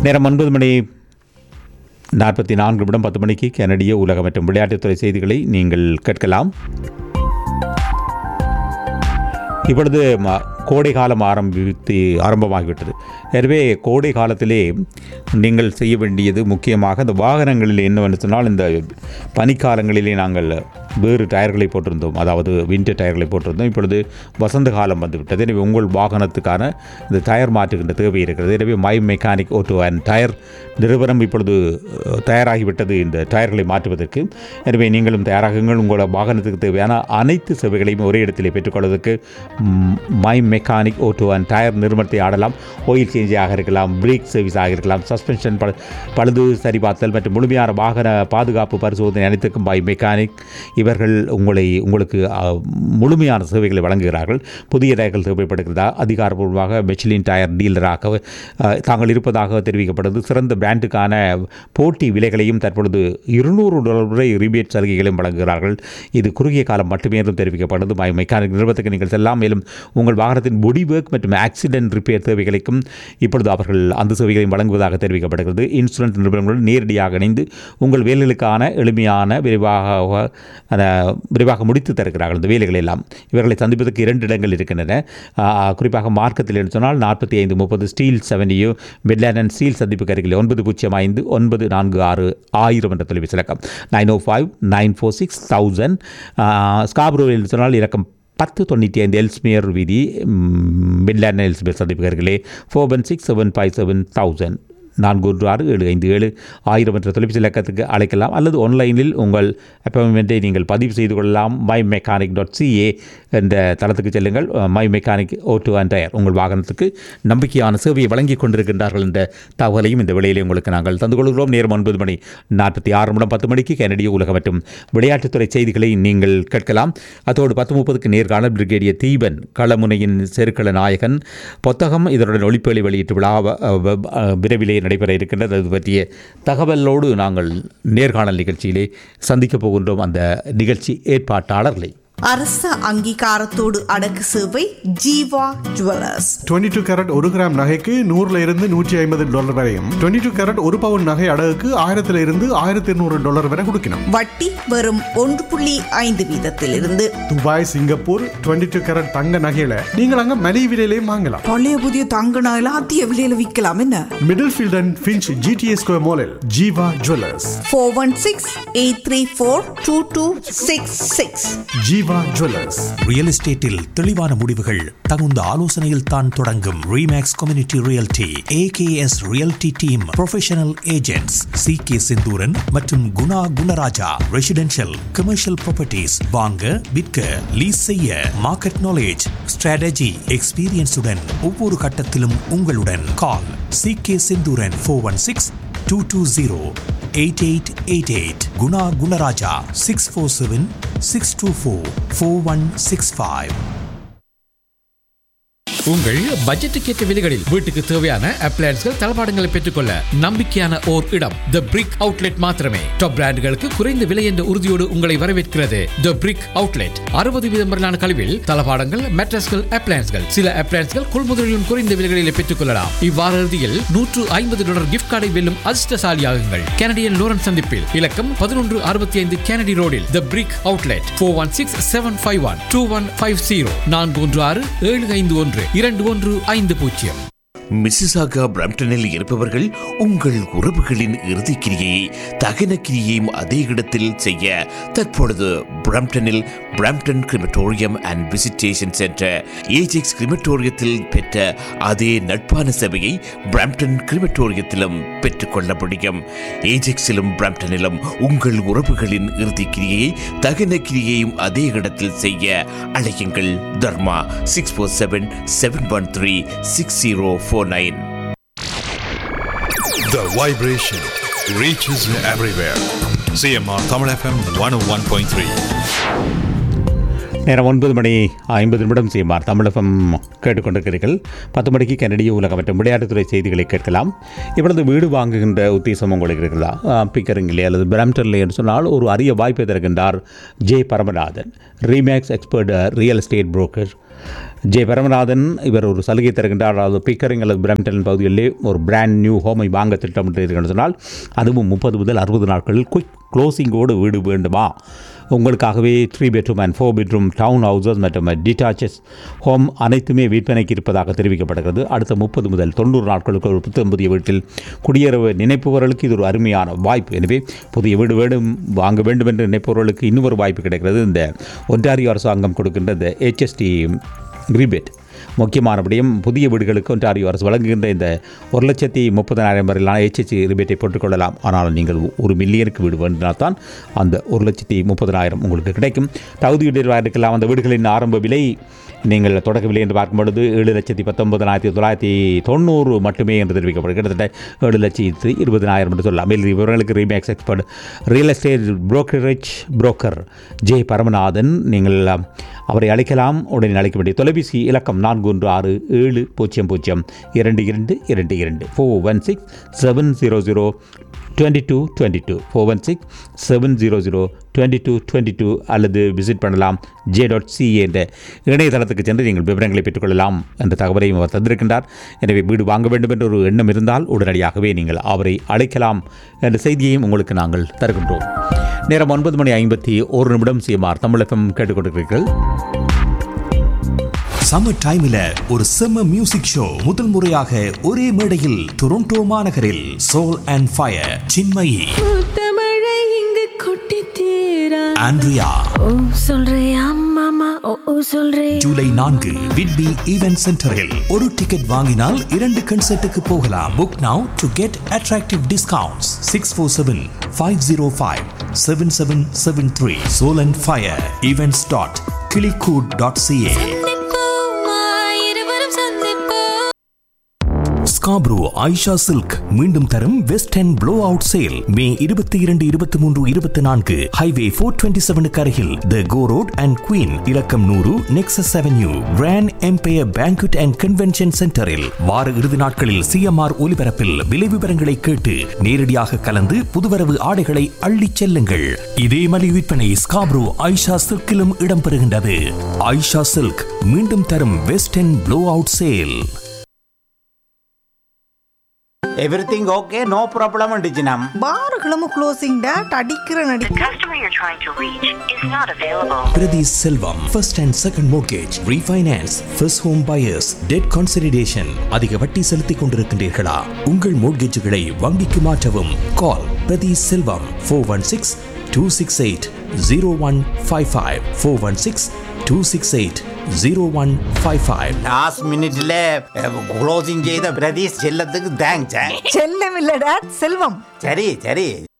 நேரம் ஒன்பது மணி நாற்பத்தி நான்கு நிமிடம் பத்து மணிக்கு கனடிய உலக மற்றும் விளையாட்டுத்துறை செய்திகளை நீங்கள் கேட்கலாம் இப்பொழுது ம- கோடை காலம் ஆரம்பித்து ஆரம்பமாகிவிட்டது எனவே கோடை காலத்திலே நீங்கள் செய்ய வேண்டியது முக்கியமாக இந்த வாகனங்களில் என்னவென்று சொன்னால் இந்த பனிக்காலங்களிலே நாங்கள் வேறு டயர்களை போட்டிருந்தோம் அதாவது வின்டர் டயர்களை போட்டிருந்தோம் இப்பொழுது வசந்த காலம் வந்துவிட்டது எனவே உங்கள் வாகனத்துக்கான இந்த டயர் மாற்றுகின்ற தேவை இருக்கிறது எனவே My Mechanic Auto and Tyre நிறுவனம் இப்பொழுது அஹ், தயாராகிவிட்டது இந்த டயர்களை மாற்றுவதற்கு எனவே நீங்களும் தயாராகுங்கள் உங்களோட வாகனத்துக்கு தேவையான அனைத்து சேவைகளையும் ஒரே இடத்திலே பெற்றுக்கொள்வதற்கு ம், My Mechanic Auto and Tyre நிறுவனத்தை ஆடலாம் ஆயில் சேஞ்சாக இருக்கலாம் பிரேக் சர்வீஸாக இருக்கலாம் சஸ்பென்ஷன் பழு பழுது சரிபார்த்தல் மற்றும் முழுமையான வாகன பாதுகாப்பு பரிசோதனை அனைத்துக்கும் மை மெக்கானிக் இவர்கள் உங்களை உங்களுக்கு அஹ், முழுமையான சேவைகளை வழங்குகிறார்கள் புதிய டயர்கள் தேவைப்படுகிறதா அதிகாரப்பூர்வமாக மெச்சிலின் டயர் டீலராக அஹ், தாங்கள் இருப்பதாக தெரிவிக்கப்படுது சிறந்த பிராண்டுக்கான போட்டி விலைகளையும் தற்பொழுது இருநூறு டாலர் வரை ரிபேட் சலுகைகளையும் வழங்குகிறார்கள் இது குறுகிய காலம் மட்டுமே என்றும் தெரிவிக்கப்படுது மை மெக்கானிக் நிறுவனத்துக்கு நீங்கள் செல்லாம் மேலும் உங்கள் வாகனத்தின் பொடி ஒர்க் மற்றும் ஆக்சிடென்ட் ரிப்பேர் தேவைகளுக்கும் இப்பொழுது அவர்கள் அந்த சேவைகளையும் வழங்குவதாக தெரிவிக்கப்படுகிறது இன்சூரன்ஸ் நிறுவனங்களுடன் நேரடியாக இணைந்து உங்கள் வேலைகளுக்கான எளிமையான விரைவாக அஹ், விரைவாக முடித்து தருகிறார்கள் இந்த வேலைகள் எல்லாம் இவர்களை சந்திப்பதற்கு இரண்டு இடங்கள் இருக்கின்றன ஆஹ், குறிப்பாக மார்க்கத்தில் என்று சொன்னால் நாற்பத்தி ஐந்து முப்பது ஸ்டீல் செவன்டியோ மிட்லேண்ட் அண்ட் ஸ்டீல் சந்திப்புக்கு அருகில் ஒன்பது பூஜ்ஜியம் ஐந்து ஒன்பது நான்கு ஆறு ஆயிரம் என்ற தொலைபேசி இலக்கம் nine O five nine four six thousand ஸ்காப்ரோவில் என்று சொன்னால் இலக்கம் பத்து தொண்ணூற்றி ஐந்து எல்ஸ்மியர் வீதி மிட்லேண்ட் எல்ஸ்மியர் சந்திப்புக்கு அருகிலே four one six seven five seven thousand நான்கு ஒன்று ஆறு ஏழு ஐந்து ஏழு ஆயிரம் என்ற தொலைபேசி இலக்கத்துக்கு அழைக்கலாம் அல்லது ஆன்லைனில் உங்கள் அப்பாயின்மெண்ட்டை நீங்கள் பதிவு செய்து கொள்ளலாம் மை மெக்கானிக் டாட் சிஏ என்ற தளத்துக்கு செல்லுங்கள் My Mechanic Auto and Tyre உங்கள் வாகனத்துக்கு நம்பிக்கையான சேவையை வழங்கி கொண்டிருக்கின்றார்கள் என்ற தகவலையும் இந்த வேளையிலே உங்களுக்கு நாங்கள் தந்து கொள்கிறோம் நேரம் ஒன்பது மணி நாற்பத்தி ஆறு நிமிடம் பத்து மணிக்கு கனடிய உலக மற்றும் விளையாட்டுத்துறை செய்திகளை நீங்கள் கேட்கலாம் அதோடு பத்து முப்பதுக்கு நேர்காணல் பிரிகேடியர் தீபன் களமுனையின் செருக்கள நாயகன் புத்தகம் இதனுடன் ஒளிப்பேழை வெளியீட்டு விழா வ- வ- விரைவிலே நடைபெற இருக்கின்றது அது பற்றிய தகவலோடு நாங்கள் நேர்காணல் நிகழ்ச்சியிலே சந்திக்கப் போகின்றோம் அந்த நிகழ்ச்சி ஏற்பாட்டாளர்களை அரச அங்கீகாரத்தோடு அடக்கு சேவை ஜீவா ஜுவல்லர்ஸ் 22 டூ கேரட் ஒரு கிராம் நகைக்கு நூறுல இருந்து நூற்றி ஐம்பது டாலர் வரையும் 22 டூ கேரட் ஒரு பவுன் நகை அடகுக்கு ஆயிரத்துல இருந்து ஆயிரத்தி இருநூறு டாலர் வரை கொடுக்கணும் வட்டி வெறும் ஒன்று புள்ளி ஐந்து வீதத்திலிருந்து துபாய் சிங்கப்பூர் 22 டூ கேரட் தங்க நகையில நீங்கள் அங்க மலிவு விலையிலையும் வாங்கலாம் பழைய புதிய தங்க நகையில அதிக விலையில விற்கலாம் என்ன Middlefield and Finch GTA square மாலில் Jeeva jewellers four one six eight three four two two six six Jeeva jewellers real எஸ்டேட்டில் தெளிவான முடிவுகள் தகுந்த ஆலோசனையில் தான் தொடங்கும் Remax community realty AKS realty team professional agents C K Senthuran மற்றும் Guna Gunaraja residential commercial properties வாங்க விற்க லீஸ் செய்ய மார்க்கெட் நாலேஜ் ஸ்ட்ராட்டஜி எக்ஸ்பீரியன்ஸுடன் ஒவ்வொரு கட்டத்திலும் உங்களுடன் call C K Senthuran four one six two two zero eight eight eight eight Guna Gunaraja six four seven six two four four one six five உங்கள் பட்ஜெட்டுக்கு ஏற்ற விலைகளில் வீட்டுக்கு தேவையான அப்ளையன்ஸ்கள் தளபாடங்களை பெற்றுக்கொள்ள நம்பிக்கையான ஓர் இடம் த பிரிக் அவுட்லெட் மாத்திரமே டாப் பிராண்டுகளுக்கு குறைந்த விலை என்ற உறுதியோடு உங்களை வரவேற்கிறது த பிரிக் அவுட்லெட் அறுபது வீதம் வரையிலான கழிவில் தளபாடங்கள் மெட்ரஸ்கள் அப்ளையன்ஸ்கள் சில அப்ளையன்ஸ்கள் கொள்முதலிலும் குறைந்த விலைகளில் பெற்றுக்கொள்ளலாம் இவ்வார இறுதியில் நூற்று ஐம்பது டாலர் கிஃப்ட் கார்டை வெல்லும் அதிர்ஷ்டசாலியாகுங்கள் கனடியன் லோரன் சந்திப்பில் இலக்கம் பதினொன்று அறுபத்தி ஐந்து கெனடி ரோடில் the Brick outlet four one six seven five one two one five zero நான்கு ஒன்று ஆறு ஏழு ஐந்து ஒன்று இரண்டு ஒன்று ஐந்து பூஜ்ஜியம் மிசிசாகா பிரம்டனில் இருப்பவர்கள் உங்கள் உறவுகளின் இறுதிக் கிரியை தகன கிரியையும் அதே இடத்தில் செய்ய தற்பொழுது பிரம்டனில் Brampton crematorium and visitation centre Ajax கிரிமட்டோரியத்தில் பெற்ற அதே நட்பான சேவையை பிரம்டன் கிரிமட்டோரியத்திலும் பெற்றுக்கொள்ள முடியும் ஏஜெக்ஸிலும் பிரம்டனிலும் உங்கள் உறவுகளின் இறுதிக் கிரியையை தகன கிரியையும் அதே இடத்தில் செய்ய அழையுங்கள் Dharma six four seven seven one three six zero four nine The vibration reaches everywhere. CMR Tamil FM 101.3. நேரம் ஒன்பது மணி ஐம்பது நிமிடம் செய்யுமார் தமிழகம் கேட்டுக்கொண்டிருக்கிறீர்கள் பத்து மணிக்கு கனடிய உலகம் மற்றும் விளையாட்டுத்துறை செய்திகளை கேட்கலாம் இப்பொழுது வீடு வாங்குகின்ற உத்தேசம் உங்களுக்கு இருக்கிறதா பிக்கரிங்கிலே அல்லது பிரம்டன்லே என்று சொன்னால் ஒரு அரிய வாய்ப்பை தருகின்றார் J Paramanathan ReMax Expert real estate broker J Paramanathan இவர் ஒரு சலுகை தருகின்றார் அதாவது பிக்கரிங் அல்லது பிரம்டன் பகுதிகளிலே ஒரு பிராண்ட் நியூ ஹோமை வாங்க திட்டமிட்டிருக்கிறது சொன்னால் அதுவும் முப்பது முதல் அறுபது நாட்களில் குயிக் க்ளோசிங்கோடு வீடு வேண்டுமா உங்களுக்காகவே three bedroom and four bedroom town houses மற்றும் டிட்டாச்சஸ் ஹோம் அனைத்துமே விற்பனைக்கு இருப்பதாக தெரிவிக்கப்படுகிறது அடுத்த முப்பது முதல் தொண்ணூறு நாட்களுக்கு ஒரு புத்தம் புதிய வீட்டில் குடியேற நினைப்பவர்களுக்கு இது ஒரு அருமையான வாய்ப்பு எனவே புதிய வீடு வேண்டும் வாங்க வேண்டும் என்று நினைப்பவர்களுக்கு இன்னும் ஒரு வாய்ப்பு கிடைக்கிறது இந்த ஒன்டாரியோ அரசாங்கம் கொடுக்கின்ற இந்த ஹெச்எஸ்டி ரிபேட் முக்கியமான விடயம் புதிய வீடுகளுக்கு ஒன்றாரியோ அரசு வழங்குகின்ற இந்த ஒரு லட்சத்தி முப்பதனாயிரம் வரையிலான ஹெச்எச்சி ரிபேட்டை போட்டுக்கொள்ளலாம் ஆனால் நீங்கள் ஒரு மில்லியனுக்கு வீடு வேண்டினால் தான் அந்த ஒரு லட்சத்தி முப்பதனாயிரம் உங்களுக்கு கிடைக்கும் தகுதியுடைய இருக்கலாம் அந்த வீடுகளின் ஆரம்ப விலை நீங்கள் தொடக்க விலை என்று பார்க்கும் பொழுது ஏழு லட்சத்தி பத்தொன்பதனாயிரத்தி தொள்ளாயிரத்தி தொண்ணூறு மட்டுமே என்று தெரிவிக்கப்படும் கிட்டத்தட்ட ஏழு லட்சத்தி இருபதனாயிரம் என்று சொல்லலாம் மேல் இவர்களுக்கு ReMax Expert real estate brokerage broker J Paramanathan நீங்கள் அவரை அழைக்கலாம் உடனே அழைக்க வேண்டிய தொலைபேசி இலக்கம் நான்கு ஒன்று ஆறு ஏழு பூஜ்ஜியம் பூஜ்ஜியம் இரண்டு இரண்டு இரண்டு இரண்டு four one six seven zero zero twenty two twenty two four one six seven zero zero twenty two twenty two அல்லது விசிட் பண்ணலாம் ஜே டாட் சி என்ற இணையதளத்துக்கு சென்று நீங்கள் விவரங்களை பெற்றுக்கொள்ளலாம் என்ற தகவலையும் அவர் தந்திருக்கின்றார் எனவே வீடு வாங்க வேண்டும் என்ற ஒரு எண்ணம் இருந்தால் உடனடியாகவே நீங்கள் அவரை அழைக்கலாம் என்ற செய்தியையும் உங்களுக்கு நாங்கள் தருகின்றோம் நேரம் ஒன்பது மணி ஐம்பத்தி ஒரு நிமிடம் சிஎம்ஆர் தமிழகம் கேட்டுக்கொண்டிருக்கிறீர்கள் சம்மர் டைம்ல ஒரு செம்ம மியூசிக் ஷோ முதல் முறையாக ஒரே மேடையில் டொரண்டோ மாநகரில் சோல் அண்ட் ஃபயர் சின்மயி தமிழை இங்கு கொட்டி தீரா ஆண்ட்ரியா ஓ சொல்றியா மாமா ஓ ஓ சொல்றே ஜூலை நான்கு விட்பி ஈவென்ட் சென்டரில் ஒரு டிக்கெட் வாங்கினால் இரண்டு கன்சர்ட்டுக்கு போகலாம் book now to get attractive discounts six four seven five zero five seven seven seven three Soul and Fire Events dot கிளிகூட் டாட் சிஏ இருவரும் சந்திப்போம் ஸ்காப்ரோ ஐஷா சில்க் மீண்டும் தரும் west and blow out sale May இருபத்தி இரண்டு இருபத்தி மூன்று இருபத்தி நான்கு ஹைவே ஃபோர் டுவெண்ட்டி செவனுக்கு அருகில் the Gore Road and Queen இலக்கம் நூறு Nexus Avenue Grand Empire banquet and convention சென்டரில் வார இறுதி நாட்களில் சிஎம்ஆர் ஒலிபரப்பில் விலை விவரங்களை கேட்டு நேரடியாக கலந்து புதுவரவு ஆடைகளை அள்ளிச் செல்லுங்கள் இதே மலி விற்பனை ஸ்காப்ரோ ஐஷா சில்கிலும் இடம்பெறுகின்றது ஐஷா சில்க் மீண்டும் தரும் west and blow out sale everything okay no problem அண்டிச்சினம் பார்களும் க்ளோசிங் டேட் அடிக்கிற நடி customer you're trying to reach is not available. Priti Selvam, first and second mortgage, refinance, first home buyers, debt consolidation. அதிக வட்டி செலுத்திக் கொண்டிருக்கின்றீர்களா உங்கள் மோட்கேஜுகளை வங்கிக்கு மாற்றவும் call Prathi Selvam four one six two six eight zero one five five four one six two six eight zero one five five last மினிட்ல closing செய்த பிரதீஷ் செல்லத்துக்கு thanks செல்லம் இல்ல டேட் செல்வம் சரி சரி